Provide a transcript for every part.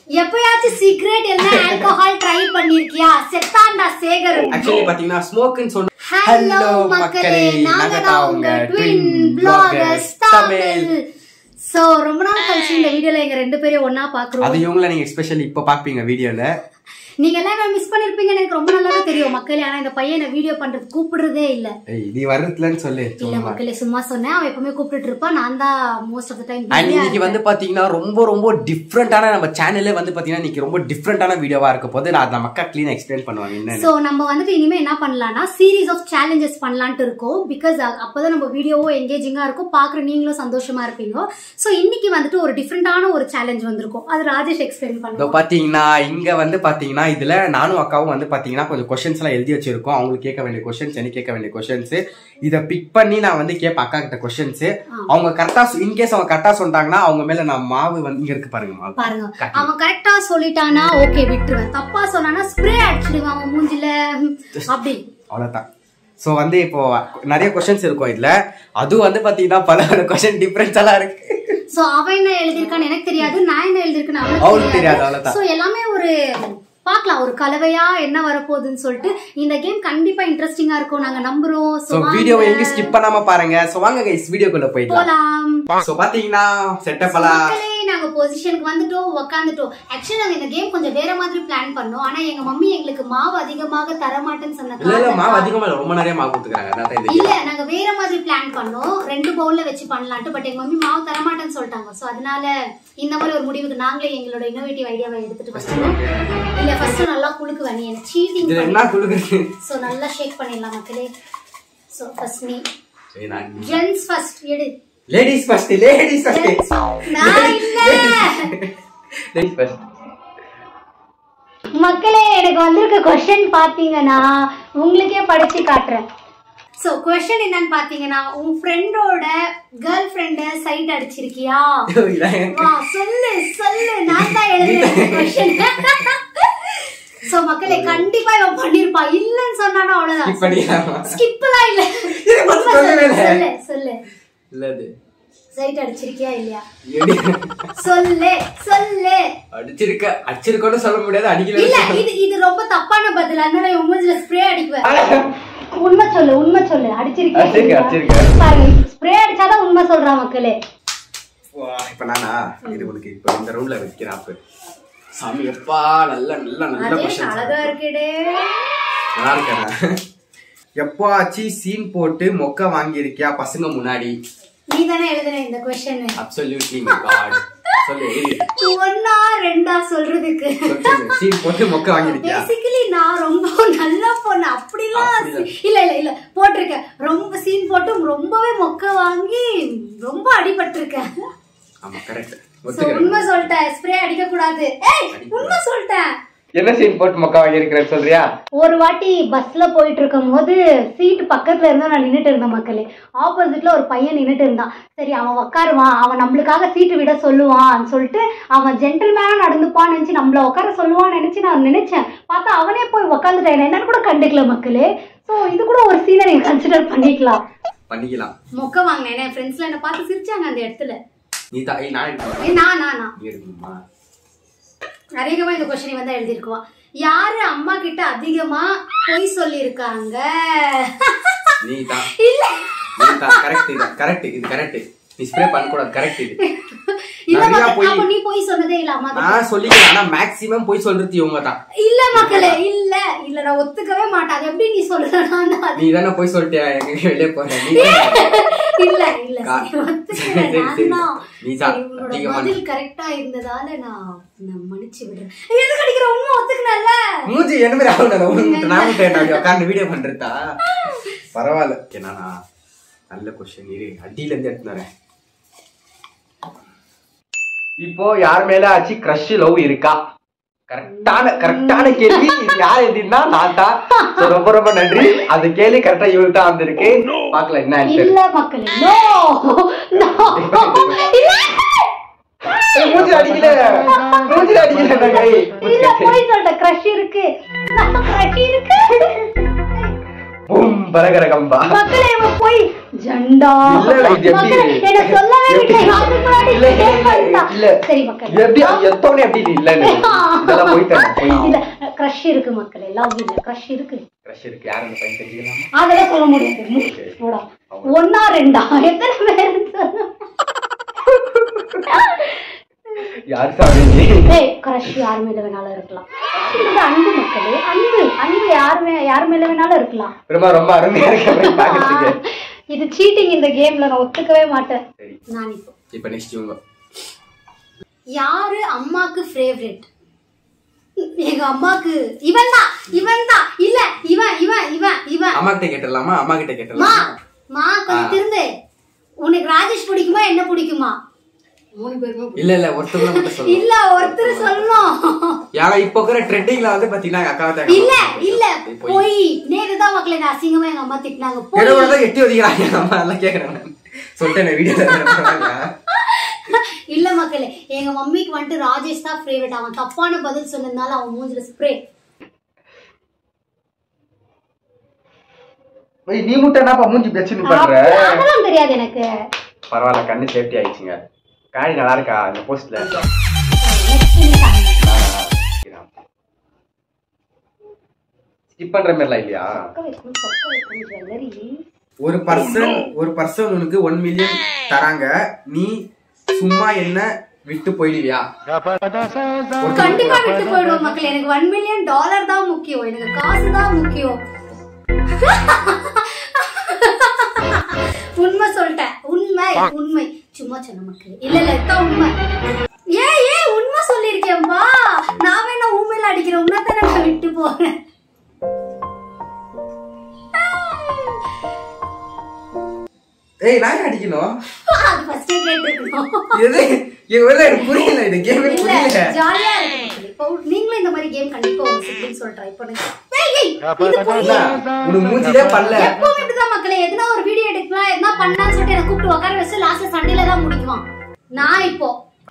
எப்பயாச்சும் சீக்ரெட் என்ன alcohol try பண்ணிருக்கியா செத்தாண்டா சேகர் ஆக்சுவலி பாத்தீங்கன்னா ஸ்மோக்குன்னு சொன்ன ஹலோ மக்களே நாங்க தான் உங்க ட்வின் பிளாகர்ஸ் தமிழ் சோ ரொம்ப நாள் கழிச்சு இந்த வீடியோல எங்க ரெண்டு பேரையும் ஒண்ணா பாக்குறோம் அது இவங்கள நீங்க ஸ்பெஷல் இப்ப பாப்பீங்க வீடியோல நீங்க எல்லாம் மிஸ் பண்ணிருப்பீங்கன்னு எனக்கு ரொம்ப நல்லாவே தெரியும் மக்களே ஆனா இந்த பையனை வீடியோ பண்றது கூப்பிடுறதே இல்ல ஏய் நீ வரதுலன்னு சொல்லு இல்ல சும்மா மக்களே சும்மா சொன்னேன் அவன் எப்பவுமே கூப்பிட்டு இருப்பான் நான் தான் most of the time and இன்னைக்கு வந்து பாத்தீங்கன்னா ரொம்ப ரொம்ப டிஃப்ரெண்டான நம்ம சேனலே வந்து பாத்தீங்கன்னா இன்னைக்கு ரொம்ப டிஃப்ரெண்டான வீடியோவா இருக்க போது நான் அதை மக்கா க்ளீன் எக்ஸ்பிளைன் பண்ணுவாங்க என்ன சோ நம்ம வந்துட்டு இனிமே என்ன பண்ணலாம்னா சீரீஸ் ஆஃப் சேலஞ்சஸ் பண்ணலான்ட்டு இருக்கோம் பிகாஸ் அப்பதான் நம்ம வீடியோவும் எங்கேஜிங்கா இருக்கும் பாக்குற நீங்களும் சந்தோஷமா இருப்பீங்க சோ இன்னைக்கு வந்துட்டு ஒரு டிஃப்ரெண்டான ஒரு சேலஞ்ச் வந்திருக்கும் அது ராஜேஷ் எக்ஸ்பிளைன் இதோ பண்ணுவோம் பாத்தீங்கன்னா இங்க வந்து பாத்தீங்கன்னா இதுல நானும் அக்காவும் வந்து பாத்தீங்கன்னா கொஞ்சம் கொஸ்டின்ஸ் எல்லாம் எழுதி வச்சிருக்கோம் அவங்களுக்கு கேட்க வேண்டிய கொஸ்டின்ஸ் எனக்கு கேட்க வேண்டிய கொஸ்டின்ஸ் இத பிக் பண்ணி நான் வந்து கேட்பேன் அக்கா கிட்ட கொஸ்டின்ஸ் அவங்க கரெக்டா இன்கேஸ் அவங்க கரெக்டா சொன்னாங்கன்னா அவங்க மேல நான் மாவு வந்து இங்க இருக்கு பாருங்க மாவு பாருங்க அவன் கரெக்டா சொல்லிட்டானா ஓகே விட்டுருவேன் தப்பா சொன்னானா ஸ்ப்ரே அடிச்சிடுவான் அவன் மூஞ்சில அப்படி அவ்வளவுதான் சோ வந்து இப்போ நிறைய கொஸ்டின்ஸ் இருக்கும் இதுல அதுவும் வந்து பாத்தீங்கன்னா பல கொஸ்டின் டிஃபரன்ஸ் எல்லாம் இருக்கு சோ அவன் என்ன எழுதியிருக்கான்னு எனக்கு தெரியாது நான் என்ன எழுதியிருக்கேன்னு அவளுக்கு அவனுக்கு தெரியாது, தெரியாது அவ்வளவுதான். சோ எல்லாமே ஒரு பார்க்கலாம் ஒரு கலவையா என்ன வரப்போகுதுன்னு சொல்லிட்டு இந்த கேம் கண்டிப்பா இன்ட்ரெஸ்டிங்கா இருக்கும் நாங்க நம்புறோம் சோ சோ வீடியோவை எங்கேயும் ஸ்கிப் பண்ணாம பாருங்க சோ வாங்க கைஸ் வீடியோக்குள்ள போயிடலாம் போலாம் சோ பாத்தீங்கன்னா செட்டப் எல்லாம் மக்களே நாங்க பொசிஷனுக்கு வந்துட்டோம் உக்காந்துட்டோம் ஆக்சுவலி நாங்க இந்த கேம் கொஞ்சம் வேற மாதிரி பிளான் பண்ணோம் ஆனா எங்க மம்மி எங்களுக்கு மாவு அதிகமாக தர மாட்டேன்னு சொன்ன இல்ல இல்ல மாவு காரணத்தால- அதிகமா இல்ல ரொம்ப நிறைய மாவு கொடுத்துக்கிறாங்க அதான் தான் இது இல்ல நாங்க வேற மாதிரி பிளான் பண்ணோம் ரெண்டு பவுல்ல வச்சு பண்ணலான்ட்டு பட் எங்க மம்மி மாவு தர மாட்டேன்னு சொல்லிட்டாங்க சோ அதனால இந்த மாதிரி ஒரு முடிவுக்கு நாங்களே எங்களோட இன்னோவேட்டிவ் ஐடியாவை எடுத்துட்டு வச்சிருக்கோம் இல்ல ஃபர்ஸ்ட் நல்லா குலுக்குவேன் நீ என்ன சீட்டிங் இதுல என்ன கொடுக்குறது சோ நல்லா ஷேக் பண்ணிடலாம் மக்களே சோ ஃபர்ஸ்ட் நீ சரி, நான் ஜென்ஸ் ஃபர்ஸ்ட் எடு ladies first ladies Gents. First நான் இல்ல லேடிஸ் ஃபர்ஸ்ட் மக்களே எனக்கு வந்திருக்க கொஸ்டின் பாத்தீங்கன்னா உங்களுக்கே படிச்சு காட்டுறேன் சோ கொஸ்டின் என்னன்னு பாத்தீங்கன்னா உன் ஃப்ரெண்டோட கேர்ள் ஃப்ரெண்ட சைட் அடிச்சிருக்கியா வா சொல்லு சொல்லு நான் தான் எழுதுறேன் கொஸ்டின் சோ மக்களே கண்டிப்பா இவன் பண்ணிருப்பா இல்லன்னு சொன்னானா அவ்வளவுதான் இப்படியாமா ஸ்கிப்லாம் இல்ல இது மட்டும் சொல்லவே இல்ல. சொல்லு சொல்லு இல்லது சைட் அடிச்சிருக்கியா இல்லையா எடி சொல்லு சொல்லு அடிச்சிருக்க அடிச்சிருக்கோன்னு சொல்ல முடியாது இல்ல அடிக்கல இது இது ரொம்ப தப்பான பதில் அதனால என் மூஞ்சில ஸ்ப்ரே அடிக்குவேன் உண்மை சொல்லு உண்மை சொல்லு அடிச்சிருக்கேன், அடிச்சிருக்கேன் அடிச்சிருக்கேன். பாருங்க ஸ்ப்ரே அடிச்சாதான் உண்மை சொல்றான் மக்களே இப்ப நானா இது உனக்கு இப்ப இந்த ரூம்ல வைக்கிறேன் அப்ப சாமி எப்பா நல்ல நல்ல நல்ல அதே கொஸ்டின் அழகா இருக்குடே நல்லா இருக்கேன் எப்போ ஆச்சு சீன் போட்டு மொக்க வாங்கியிருக்கியா பசங்க முன்னாடி நீ தானே எழுதுன இந்த கொஸ்டின் அப்சல்யூட்லி மை காட் சொல்லு ஒன்னா ரெண்டா சொல்றதுக்கு சீன் போட்டு மொக்க வாங்கியிருக்கியா பேசிக்கலி நான் ரொம்ப நல்ல பொண்ணு அப்படிலாம் அப்படிதான். இல்ல இல்ல இல்ல போட்டிருக்கேன் ரொம்ப சீன் போட்டு ரொம்பவே மொக்க வாங்கி ரொம்ப அடிபட்டிருக்கேன் ஆமா கரெக்ட் So, உண்மை சொல்லிட்டேன் ஸ்ப்ரே அடிக்க கூடாது ஏய் உண்மை சொல்லிட்டேன் என்ன சீன் போட்டு மொக்க வாங்கியிருக்கிறேன்னு சொல்றியா ஒரு வாட்டி பஸ்ல போயிட்டு இருக்கும் போது சீட் பக்கத்துல இருந்தா நான் நின்னுட்டு இருந்தேன் மக்களே ஆப்போசிட்ல ஒரு பையன் நின்னுட்டு இருந்தான் சரி அவன் உட்காருவான் அவன் நம்மளுக்காக சீட்டு விட சொல்லுவான்னு சொல்லிட்டு அவன் ஜென்டில்மேனா நடந்துப்பான்னு நினைச்சு நம்மள உட்கார சொல்லுவான்னு நினைச்சு நான் நினைச்சேன் பார்த்தா அவனே போய் உட்காந்துட்டேன் என்னன்னு கூட கண்டுக்கல மக்களே சோ இது கூட ஒரு சீனை நீங்க கன்சிடர் பண்ணிக்கலாம் பண்ணிக்கலாம் மொக்க வாங்கினேன் என் ஃப்ரெண்ட்ஸ்ல என்ன பார்த்து சிரிச்சாங்க அந்த இடத்துல நீ தான் ஏய், நான் எடுக்கணுமா? ஏய், நான் நான் நான் நீ எடுக்கணுமா அதிகமா இந்த கொஸ்டின் வந்து எழுதியிருக்குவான் யாரு அம்மா கிட்ட அதிகமா பொய் சொல்லியிருக்காங்க நீ தான் இல்ல நீ தான் கரெக்ட் இது கரெக்ட் இது கரெக்ட் நீ ஸ்ப்ரே பண்ண கூடாது கரெக்ட் இது இல்ல நிறைய மக்களே, பொய். அப்ப நீ போய் சொன்னதே இல்ல அம்மா கிட்ட. நான் சொல்லிக்கிறேன் ஆனா மேக்ஸிமம் போய் சொல்றது இவங்க தான் இல்ல மக்களே இல்ல இல்ல நான் ஒத்துக்கவே மாட்டேன் அது எப்படி நீ சொல்றனா நீ தானே போய் சொல்லிட்டியா எங்க வெளியே போற நீ இல்ல இல்ல கா- சரி, ஒத்துக்கிறேன் சரி, சரி, நான் தான். நீ தான் சரி, உன்னோட அதிகமா பதில் கரெக்டா இருந்ததால நான் நான் மன்னிச்சு விடுறேன் எதுக்கு அடிக்கிற உண்மை ஒத்துக்கணும்ல மூஞ்சி என்ன மாதிரி ஆகணும் உனக்கு நான் விட்டேன் நான் உட்காந்து வீடியோ பண்றதா பரவாயில்ல என்னன்னா நல்ல கொஸ்டின் இரு அடியில இருந்து எடுத்து வரேன் இப்போ யார் மேல ஆச்சு கிரஷ் லவ் இருக்கா கரெக்டான கரெக்டான கேள்வி இது யார் எழுதினா நான் தான் So, ரொம்ப ரொம்ப நன்றி அந்த கேள்வி கரெக்டா இவள்கிட்ட வந்திருக்கு பாக்கலாம் என்ன ஆன்சர் இல்ல மக்களே நோ நோ இல்ல மூஞ்சி அடிக்கல மூஞ்சி அடிக்கல நான் கை. மூஞ்சி இல்ல அடிக்கல. போய் சொல்லிட்ட கிரஷ் இருக்கு கிரஷ் இருக்கு பூம் பரகர கம்பா மக்களே இவன் போய் ஜண்டா இல்ல, இல்ல, இது எப்படி? மக்களே என்ன சொல்லவே இல்லை எப்படி? அதுக்கு முன்னாடி இல்ல, இல்ல, கேட்க வேண்டாம். இல்ல. சரி மக்களே எப்படி எத்தவனே எப்படி இது இல்லன்னு இதெல்லாம் போயிட்டேன் போய் இல்ல கிரஷ் இருக்கு மக்களே லவ் இல்ல கிரஷ் இருக்கு க்ரஷ் இருக்கு யாரும் அந்த பையன் தெரிஞ்சுக்கலாமா அதெல்லாம் சொல்ல முடியாது போடா. ஒண்ணா ரெண்டா எத்தனை பேர் சொல்லு யாரு சாமி ஏய் கிரஷ் யார் மேல வேணாலும் இருக்கலாம் இது அன்பு மக்களே அன்பு அன்பு யார் மே யார் மேல வேணாலும் இருக்கலாம் ரொம்ப ரொம்ப அருமையா இருக்கு அப்படி பாக்குறதுக்கு இது சீட்டிங் இந்த கேம்ல நான் ஒத்துக்கவே மாட்டேன் சரி நான் இப்போ இப்ப நெக்ஸ்ட் இவங்க யாரு அம்மாக்கு ஃபேவரட் எங்க அம்மாக்கு இவன் தான் இவன் தான் இல்ல இவன் இவன் இவன் இவன் அம்மா கிட்ட கேட்டுடலாமா அம்மா கிட்ட மா கேட்டுடலாமா மா கொஞ்சம் திருந்து உனக்கு ராஜேஷ் பிடிக்குமா என்ன பிடிக்குமா மூணு பேருமே இல்ல இல்ல ஒருத்தவங்க மட்டும் சொல்லணும் இல்ல ஒருத்தர் சொல்லணும் ஏன்னா இப்போ இருக்கிற ட்ரெண்டிங்ல வந்து பாத்தீங்கன்னா எங்க அக்கா தான் இல்ல இல்ல போய் நேரு தான் மக்களே நான் அசிங்கமா எங்க அம்மா திட்டினாங்க போய் என்னோட தான் எட்டி ஒதிக்கிறாங்க அம்மா எல்லாம் கேக்குறேன் சொல்லிட்டேன் வீடியோ இல்ல மக்களே எங்க மம்மிக்கு வந்துட்டு ராஜேஷ் தான் ஃபேவரட் அவன் தப்பான பதில் சொன்னதுனால அவன் மூஞ்சில ஸ்ப்ரே நீ மட்டும் என்னப்பா மூஞ்சி பிரச்சனை பண்ற அதெல்லாம் தெரியாது எனக்கு பரவாயில்ல கண்ணு சேஃப்டி ஆயிடுச்சுங்க காடி நல்லா இருக்கா இந்த போஸ்ட்ல ஸ்கிப் பண்ற மாதிரிலாம் இல்லையா ஒரு பர்சன் ஒரு பர்சன் உனக்கு ஒன் மில்லியன் தராங்க நீ சும்மா என்ன விட்டு போயிடுவியா கண்டிப்பா விட்டு போயிடுவோம் மக்கள் எனக்கு ஒன் மில்லியன் டாலர் தான் முக்கியம் எனக்கு காசு தான் முக்கியம் உண்மை சொல்லிட்டேன் உண்மை உண்மை சும்மா சொன்ன மக்கள் இல்ல இல்ல இதான் உண்மை ஏ ஏ உண்மை சொல்லியிருக்கேன்பா நான் வேணா உண்மையில அடிக்கிறேன் உன்னதானே நான் விட்டு போறேன் ஏய் நான் ஏன் அடிக்கணும் அது ஃபர்ஸ்டே கேட்டுருக்கணும் எது இது வந்து எனக்கு புரியல இது கேமே இல்ல புரியல ஜாலியா இருக்கு இப்போ நீங்களும் இந்த மாதிரி கேம் கண்டிப்பா உங்க சிப்ளிங் சொல்ல ட்ரை பண்ணுங்க ஏய், ஏய், இது இல்ல, புரியல உனக்கு மூஞ்சிலே பண்ணல எப்பவும் இப்படிதான் மக்களே எதுனா ஒரு வீடியோ எடுக்கலாம் எதுனா பண்ணலாம்னு சொல்லிட்டு என்ன கூப்பிட்டு உட்கார வச்சு லாஸ்ட்ல சண்டையில தான் முடிக்குவான் நான் இப்போ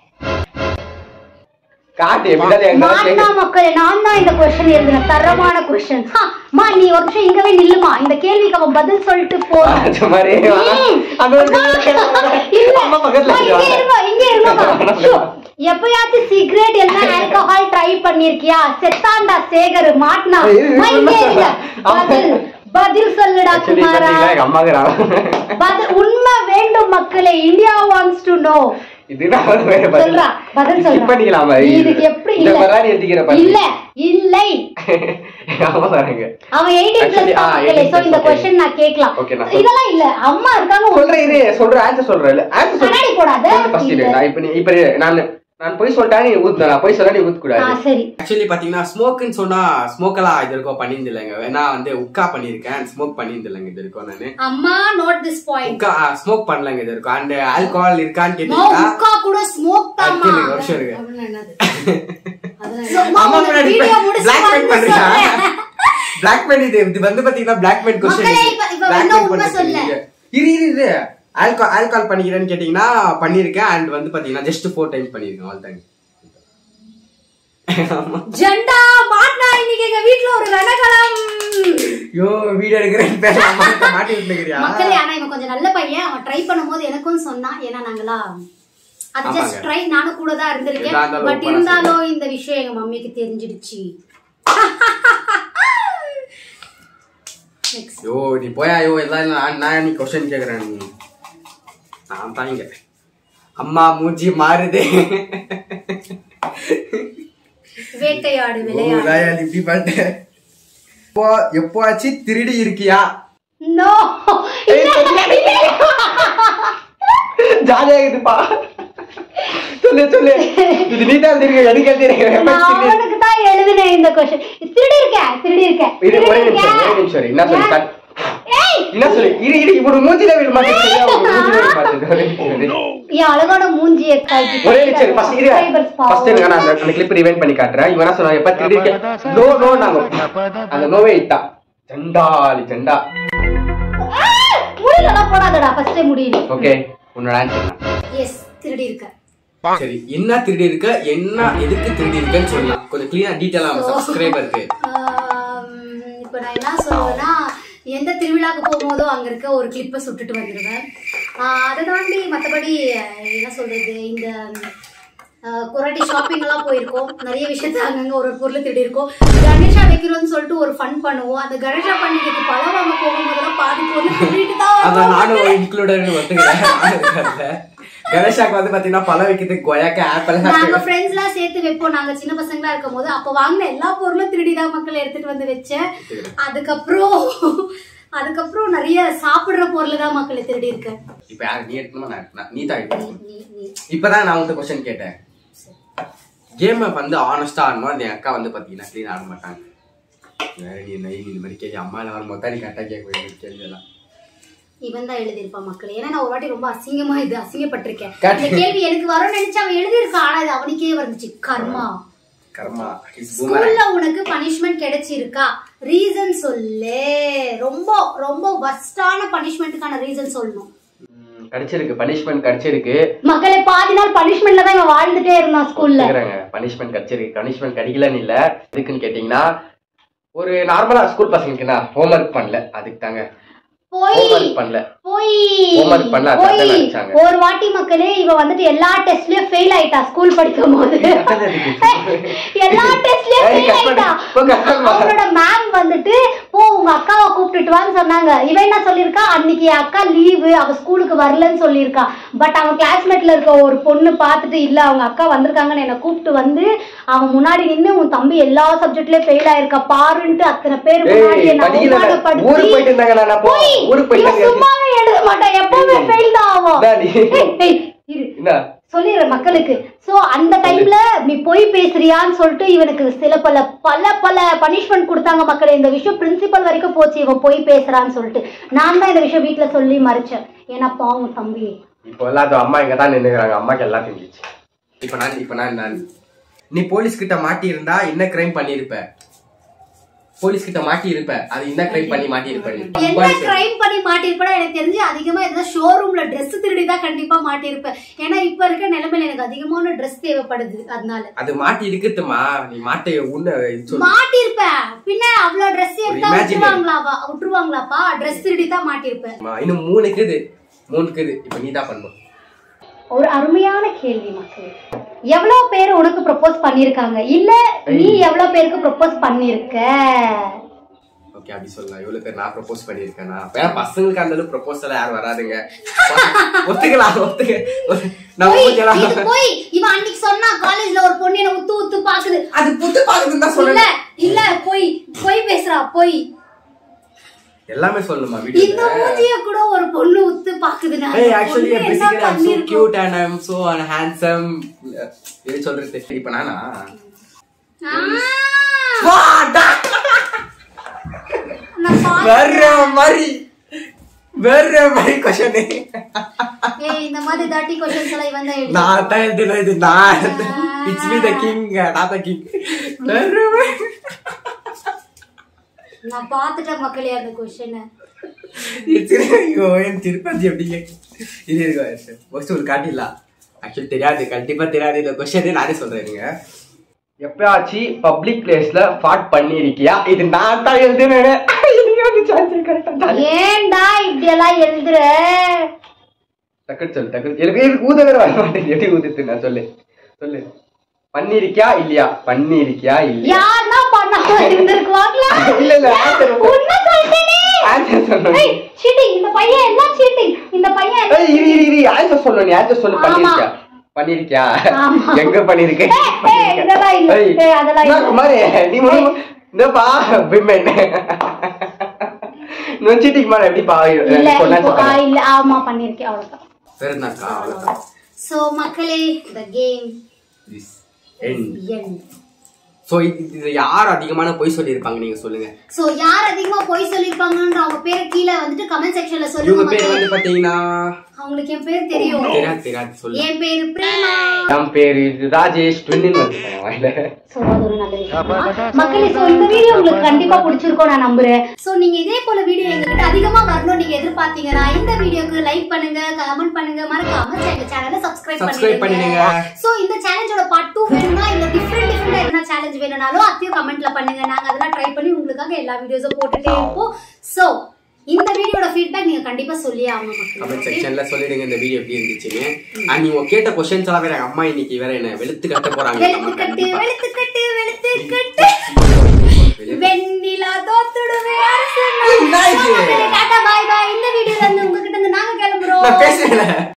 காட்டு எப்படிதான் எங்க மாட்டினா மக்களே நான் தான் இந்த கொஸ்டின் எழுதினேன் தரமான கொஸ்டின் மா நீ ஒரு நிமிஷம் இங்கவே நில்லுமா இந்த கேள்விக்கு அவன் பதில் சொல்லிட்டு போறான் அந்த மாதிரி ம். அங்க ஒரு இல்ல அம்மா பக்கத்துல மா, இங்க இருக்காங்க. இருமா இங்க இருமா ஷோ, எப்பயாச்சும் சிகரெட் இல்ல ஆல்கஹால் ட்ரை பண்ணிருக்கியா செத்தாண்டா சேகர் மாட்டினா ஏய், இது மா, இங்க இருங்க ஆமா. பதில் பதில் சொல்லுடா Actually குமாரா பாத்தீங்கன்னா எங்க அம்மாக்கு நான் பதில் உண்மை வேண்டும் மக்களே இந்தியா வாண்ட்ஸ் டு நோ இதுதான் வந்து வேற பதில். சொல்றா பதில் Skip சொல்றா பண்ணிக்கலாமா நீ இதுக்கு எப்படி இந்த இல்ல மாதிரி எடுத்துக்கிற பாரு. இல்ல இல்லை ஆமா பாருங்க அவன் 18 Actually, பிளஸ் ஆ, மக்களே 18 சோ இந்த okay. क्वेश्चन நான் கேட்கலாம் Okay, நான் சொல்றேன். இதெல்லாம் இல்ல அம்மா இருக்காங்க ஒரு- சொல்றேன் இரு சொல்றேன் ஆன்சர் சொல்றேன் ஆன்சர் கண்ணாடி போடாத. ஃபர்ஸ்ட் இல்ல. நான் இப்ப நீ- இப்ப இரு, நான் நான் போய் சொல்லிட்டா நீ ஊத்து நான் போய் சொல்ல நீ ஊத்த ஆ கூடாது சரி ஆக்சுவலி பாத்தீங்கன்னா ஸ்மோக்குன்னு சொன்னா ஸ்மோக் எல்லாம் இது வரைக்கும் பண்ணியிருந்து இல்லைங்க வேணா வந்து உக்கா பண்ணியிருக்கேன் ஸ்மோக் பண்ணியிருந்து இல்லைங்க இது வரைக்கும் நானு அம்மா நோட் திஸ் பாயிண்ட் உக்கா ஸ்மோக் பண்ணலங்க இது வரைக்கும் அண்ட் ஆல்கஹால் இருக்கான்னு நோ கேட்டீங்கன்னா உக்கா கூட ஸ்மோக் தாமா கேளுங்க, ஒரு நிமிஷம் இருங்க. அப்படின்னா என்னது அம்மா முன்னாடி வீடியோ முடிச்சு black pen வந்து பண்றியா? சொல்றேன். black pen இது இது வந்து பாத்தீங்கன்னா black pen question மக்களே, இது. இப்ப- இப்ப black என்ன pen உண்மை போட்டு சொல்லு. இருக்கீங்க. இரு இரு இரு ஆல்கா ஆல்கால் பண்ணிக்கிறேன்னு கேட்டீங்கன்னா பண்ணிருக்கேன் அண்ட் வந்து பாத்தீங்கன்னா ஜஸ்ட் ஃபோர் டைம் பண்ணிருக்கேன் அவ்வளவுதாங்க ஜெண்டா மாட்டினா இன்னைக்கு எங்க வீட்ல ஒரு ரணகலம் ஐயோ வீடியோ எடுக்கிறேன் பேச மாட்ட- மாட்டி விட்டுக்கிறியா மக்களே ஆனா இவன் கொஞ்சம் நல்ல பையன் அவன் ட்ரை பண்ணும்போது எனக்கும் சொன்னான் ஏன்னா நாங்களா அது ஜஸ்ட் ஆமாங்க. ட்ரை நானும் கூட தான் இருந்திருக்கேன் எதா இருந்தாலும் பட் open ஆ இருந்தாலும் இந்த விஷயம் எங்க மம்மிக்கு தெரிஞ்சிடுச்சு Next. ஐயோ நீ போயா ஐயோ எல்லாம் நான் நான் நீ கொஸ்டின் கேக்குறேன் நீ நான் தான் இங்க அம்மா மூஞ்சி மாறுதே வேட்டையாடு ஓ, விளையாடு தயாளி இப்படி பண்ணிட்டேன் எப்போ எப்போவாச்சும் திருடி இருக்கியா நோ ஜாலியா இருக்குதுப்பா சொல்லு சொல்லு இது நீட்டா தெரியும் எனக்கு தெரியும் நான் அவனுக்கு தான் எழுதினேன் இந்த கொஸ்டின் திருடி இருக்கேன் திருடி இருக்கேன் இது ஒரே திருடி நிமிஷம் ஒரே இருக்கேன். நிமிஷம் இரு. என்ன சொல்லி ஏன்? ஏய் என்ன சொல்லு இரு இரு இப்படி மூஞ்சில வீடு மாட்டேங்குது மூஞ்சில வீடு மாட்டேங்குது ஒரே நிமிஷம் இரு. என் அழகான மூஞ்சியை காட்டி ஒரே நிமிஷம் ஃபர்ஸ்ட் இரு Subscribers பாவம். ஃபர்ஸ்ட் எனக்கு நான் அந்த- அந்த கிளிப் ரிவைண்ட் பண்ணி காட்டுறேன் இவன் என்ன சொன்னா எப்ப திருடி இருக்க நோ நோ நாங்க அந்த நோவே இட்டா ஜண்டாலி ஜண்டா ஆ, முடியலலாம் போடாதடா ஃபர்ஸ்டே முடியல ஓகே உன்னோட ஆன்சர் எஸ் திருடி இருக்க சரி என்ன திருடி இருக்க என்ன எதுக்கு திருடி இருக்கன்னு சொல்லலாம் கொஞ்சம் கிளீனா டீட்டெயிலா அவங்க சப்ஸ்கிரைபருக்கு ஆம், இப்போ நான் என்ன சொல்லுவேன்னா எந்த திருவிழாக்கு போகும்போதோ அங்க இருக்க ஒரு கிளிப்பை சுட்டுட்டு வந்துடுவேன் ஆஹ் அதை தாண்டி மற்றபடி என்ன சொல்றது இந்த ஆஹ் குராட்டி ஷாப்பிங் எல்லாம் போயிருக்கோம் நிறைய விஷயத்த அங்கங்க ஒரு ஒரு பொருள் திருடி இருக்கோம் கணேஷா வைக்கிறோம்னு சொல்லிட்டு ஒரு ஃபன் பண்ணுவோம் அந்த கணேஷா பண்டிகைக்கு பழம் வாங்க போகும்போதெல்லாம் பாதி பொருள் திருடிட்டு தான் அத வருவோம். நானும் இன்க்ளூடட் ஒத்துக்கிறேன் கணேஷாக்கு வந்து பாத்தீங்கன்னா பழம் வைக்கிறதுக்கு கொயக்க ஆப்பிள் நாங்க ஃப்ரெண்ட்ஸ் எல்லாம் சேர்த்து வைப்போம் நாங்க சின்ன பசங்களா இருக்கும் போது அப்ப வாங்கின எல்லா பொருளும் திருடிதான் மக்கள் எடுத்துட்டு வந்து வச்சேன் அதுக்கப்புறம் அதுக்கப்புறம் நிறைய சாப்பிடுற பொருள் தான் மக்களை திருடி இருக்கேன் இப்ப யாரு நீ எடுக்கணுமா நான் எடுக்கணும்? நீ தான் எடுக்கணும் நீ நீ இப்பதான் நான் வந்து கொஸ்டின் கேட்டேன் கேம் வந்து ஆனஸ்டா ஆடணும் அந்த என் அக்கா வந்து பாத்தீங்கன்னா க்ளீன் ஆட மாட்டாங்க வேற நீ என்ன நீ இந்த மாதிரி கேள்வி அம்மா எல்லாம் வரும்போது தான் நீ கரெக்டா கேட்க வேண்டிய கேள்வி எல்லாம் இவன் தான் எழுதியிருப்பான் மக்கள் ஏன்னா நான் ஒரு வாட்டி ரொம்ப அசிங்கமா இது அசிங்கப்பட்டிருக்கேன் கட். இந்த கேள்வி எனக்கு வரும்னு நினைச்சு அவன் எழுதியிருக்கான் ஆனா அது அவனுக்கே வந்துச்சு கர்மா கர்மா இஸ் பூமரங் ஸ்கூல்ல உனக்கு பனிஷ்மெண்ட் கிடைச்சிருக்கா ரீசன் சொல்லு ரொம்ப ரொம்ப வஸ்டான பனிஷ்மெண்ட்டுக்கான ரீசன் சொல்லணும் கிடைச்சிருக்கு பனிஷ்மெண்ட் கிடைச்சிருக்கு மக்களை பாதி நாள் பனிஷ்மெண்ட்ல தான் இவன் வாழ்ந்துட்டே இருந்தான் ஸ்கூல்ல பனிஷ்மெண்ட் கிடைச்சிருக்கு பனிஷ்மெண்ட் கிடைக்கலன்னு இல்ல எதுக்குன்னு கேட்டீங்கன்னா ஒரு நார்மலா ஸ்கூல் பசங்களுக்கு நான் ஹோம்ஒர்க் பண்ணல அதுக்கு தாங்க போய் ஹோம்ஒர்க் பண்ணல போய் Homework பண்ணல, அதான் போய் நினைச்சாங்க. ஒரு வாட்டி மக்களே இவ வந்துட்டு எல்லா டெஸ்ட்லயும் ஃபெயில் ஆயிட்டா ஸ்கூல் படிக்கும் போது எல்லா டெஸ்ட்லயும் ஏய், ஃபெயில் cut பண்ணு. ஆயிட்டா போ, cut பண்ணு. அவளோட மேம் வந்துட்டு போ உங்க அக்காவை கூப்பிட்டுட்டு வான்னு சொன்னாங்க இவன் என்ன சொல்லியிருக்கா அன்னைக்கு என் அக்கா லீவு அவ ஸ்கூலுக்கு வரலன்னு சொல்லியிருக்கா பட் அவன் கிளாஸ்மேட்ல இருக்க ஒரு பொண்ணு பார்த்துட்டு இல்ல அவங்க அக்கா வந்திருக்காங்கன்னு என்னை கூப்பிட்டு வந்து அவன் முன்னாடி நின்னு உன் தம்பி எல்லா சப்ஜெக்ட்லயும் ஃபெயில் ஆயிருக்கா பாருன்ட்டு அத்தனை பேர் முன்னாடி ஏய் என்ன படிக்கல அவமானப்படுத்தி ஊருக்கு போயிட்டு இருந்தாங்க நான் அப்போ போய், ஊருக்கு இவன் போயிட்டு சும்மாவே எழுத மாட்டான் எப்பவுமே ஃபெயில் தான் ஆகும் இந்தா நீ. ஏய், ஏய், இரு என்ன சொல்லிடுறேன் மக்களுக்கு சோ அந்த டைம்ல நீ பொய் பேசுறியான்னு சொல்லிட்டு இவனுக்கு சில பல பல பல பனிஷ்மெண்ட் கொடுத்தாங்க மக்களே இந்த விஷயம் பிரின்சிபல் வரைக்கும் போச்சு இவன் பொய் பேசுறான்னு சொல்லிட்டு நான் தான் இந்த விஷயம் வீட்ல சொல்லி மறைச்சேன் ஏன்னா பாவம் தம்பி இப்போ எல்லாத்தையும் அம்மா இங்க தான் நின்னுக்கிறாங்க அம்மாக்கு எல்லாம் தெரிஞ்சிச்சு இப்போ நான் இப்போ நான் நான் நீ போலீஸ் கிட்ட மாட்டி இருந்தா என்ன கிரைம் பண்ணிருப்ப போலீஸ் கிட்ட மாட்டி இருப்ப அது என்ன கிரைம் பண்ணி மாட்டி இருப்ப நீ? என்ன கிரைம் பண்ணி மாட்டிருப்பேன் எனக்கு தெரிஞ்சு அதிகமா எதாவது ஷோரூம்ல Dress திருடி தான் கண்டிப்பா மாட்டிருப்பேன் ஏன்னா இப்ப இருக்க நிலைமையில எனக்கு அதிகமான Dress தேவைப்படுது அதனால அது மாட்டி இருக்குதுமா நீ மாட்டை உன்ன இது சொல்லு மாட்டிருப்பேன் பின்ன அவ்வளவு Dress எடுத்தா imaginary. விட்டுருவாங்களாவா விட்டுருவாங்களாப்பா Dress திருடி தான் மாட்டிருப்பேன் அம்மா, இன்னும் மூணு இருக்குது மூணு இருக்குது இப்போ நீ தான் பண்ணணும் ஒரு அருமையான கேள்வி மக்கள் எவ்வளவு பேர் உனக்கு ப்ரொபோஸ் பண்ணிருக்காங்க இல்ல நீ எவ்வளவு பேருக்கு ப்ரொபோஸ் பண்ணிருக்க ஓகே அப்படி சொல்லலாம் இவ்வளவு பேர் நான் ப்ரப்போஸ் பண்ணிருக்கேனா ஏன்னா பசங்களுக்கு அந்த அளவுக்கு ப்ரப்போசல் யாரும் வராதுங்க ஒத்துக்கலாம் ஒத்துக்க ஒத்து- நம்ம போய் மூஞ்செல்லாம் இது போய் இவன் அன்னைக்கு சொன்னா காலேஜ்ல ஒரு பொண்ணு என்ன உத்து உத்து பாக்குது அது புத்து பாக்குதுன்னு தான் இல்ல சொல்றேன் இல்ல போய் போய் பேசுறா போய் எல்லாமே சொல்லணுமா இந்த வீடியோல மூஞ்சிய கூட ஒரு பொண்ணு உத்து பாக்குதுன்னா Hey, அந்த actually, பொண்ணு என்ன basically, I'm so பண்ணிருக்கும்? cute and I'm so handsome. இது சொல்றது இப்ப நானா ஆ, வாடா! நான் பாத்தேன். வேற மாதிரி வேற மாதிரி கொஷனு ஏய், இந்த மாதிரி தாட்டி கொஸ்டின்ஸ் எல்லாம் இவன் தான் எழுதி நான் தான் எழுதுன இது நான் இட்ஸ் மீ த கிங் நான் தான் கிங் வேற மாதிரி. நான் பாத்துட்டேன் மக்களே அந்த கொஸ்டின் It's- ஐயோ என் திருப்பதி எப்படிங்க இது இருக்கு ஃபர்ஸ்ட் ஒரு காட்டிடலாம் ஆக்சுவலி தெரியாது கண்டிப்பா தெரியாது இந்த கொஸ்டின் நானே சொல்றேன் நீங்க எப்பயாச்சும் பப்ளிக் பிளேஸ்ல ஃபாட் பண்ணிருக்கியா இது நான் தான் எழுதுனேன் இதுக்கு வந்து சான்ஸ் கரெக்டா ஏன்டா இப்படி எல்லாம் எழுதுற டக்கு சொல்லு டக்கு எனக்கு எனக்கு ஊத வேற வர மாட்டேங்குது எப்படி ஊதுத்து நான் சொல்லு சொல்லு பண்ணிருக்கியா இல்லையா பண்ணிருக்கியா இல்லையா யாருன்னா பண்ணாம இருந்திருக்குவாங்களா இல்ல இல்ல answer சொல்லு. உண்மை சொல்லிட்டேனே answer சொல்லு. ஏய் சீட்டிங் இந்த பையன் எல்லாம் சீட்டிங் இந்த பையன் எல்லாம் ஏய், இரு இரு இரு answer சொல்லு நீ answer சொல்லு ஆமா. பண்ணிருக்கியா பண்ணிருக்கியா ஆமா. எங்க பண்ணிருக்க ஏய், ஏய், இதெல்லாம் இல்ல. ஏய், ஏய், அதெல்லாம் என்ன இல்ல. குமாரி நீ முன்னு இந்தப்பா விமன் நான் சீட்டிங் மேல எப்படி பா இல்ல இப்போ ஆ, இல்ல ஆமா பண்ணிருக்கேன் அவ்வளவுதான் வேற என்னக்கா அவ்வளவுதான் சோ மக்களே the game This end. End So, இது இது யார் அதிகமான பொய் சொல்லியிருப்பாங்க நீங்க சொல்லுங்க சோ யார் அதிகமா பொய் சொல்லிருப்பாங்கன்ற அவங்க பேரை கீழே வந்துட்டு கமெண்ட் செக்ஷன்ல சொல்லுங்க இவங்க பேர் மக்களே வந்து பாத்தீங்கன்னா அவங்களுக்கு என் பேர் தெரியும் தெரியாது தெரியாது சொல்லு என் பேரு பிரேமா என் பேரு ராஜேஷ் ட்வின்னு வந்துட்டேன் வாயில சோ அது ஒரு நல்ல விஷயம் மக்களே சோ இந்த வீடியோ உங்களுக்கு கண்டிப்பா பிடிச்சிருக்கும் நான் நம்புறேன் சோ நீங்க இதே போல வீடியோ எங்ககிட்ட அதிகமா வரணும் நீங்க எதிர்பார்த்தீங்கன்னா இந்த வீடியோக்கு லைக் பண்ணுங்க கமெண்ட் பண்ணுங்க மறக்காம எங்க சேனலை சப்ஸ்கிரைப் Subscribe பண்ணிடுங்க. சோ இந்த சேலஞ்சோட பார்ட் 2 வேணும்னா இல்ல டிஃபரெண்ட் டிஃபரெண்டா என்ன சேலஞ்ச் வேணும்னாலும் அதையும் கமெண்ட்ல பண்ணுங்க நாங்க அதெல்லாம் ட்ரை பண்ணி உங்களுக்காக எல்லா வீடியோஸும் போட்டுட்டே இருப்போம் சோ இந்த வீடியோட ஃபீட்பேக் நீங்க கண்டிப்பா சொல்லியே ஆகணும் மக்களே கமெண்ட் okay? செக்ஷன்ல சொல்லிடுங்க இந்த வீடியோ எப்படி இருந்துச்சுன்னு அண்ட் நீங்க கேட்ட கொஸ்டின்ஸ் எல்லாம் வேற எங்க அம்மா இன்னைக்கு வேற என்ன வெளுத்து கட்ட போறாங்க வெளுத்து நம்ம கட்டு கண்டிப்பா. வெளுத்து கட்டு வெளுத்து கட்டு வெண்ணிலா தோத்துடுவே அரசு என்ன இது? டாடா பாய் பாய் இந்த வீடியோல இருந்து உங்ககிட்ட இருந்து நாங்க கிளம்புறோம் நான் பேசுறேன்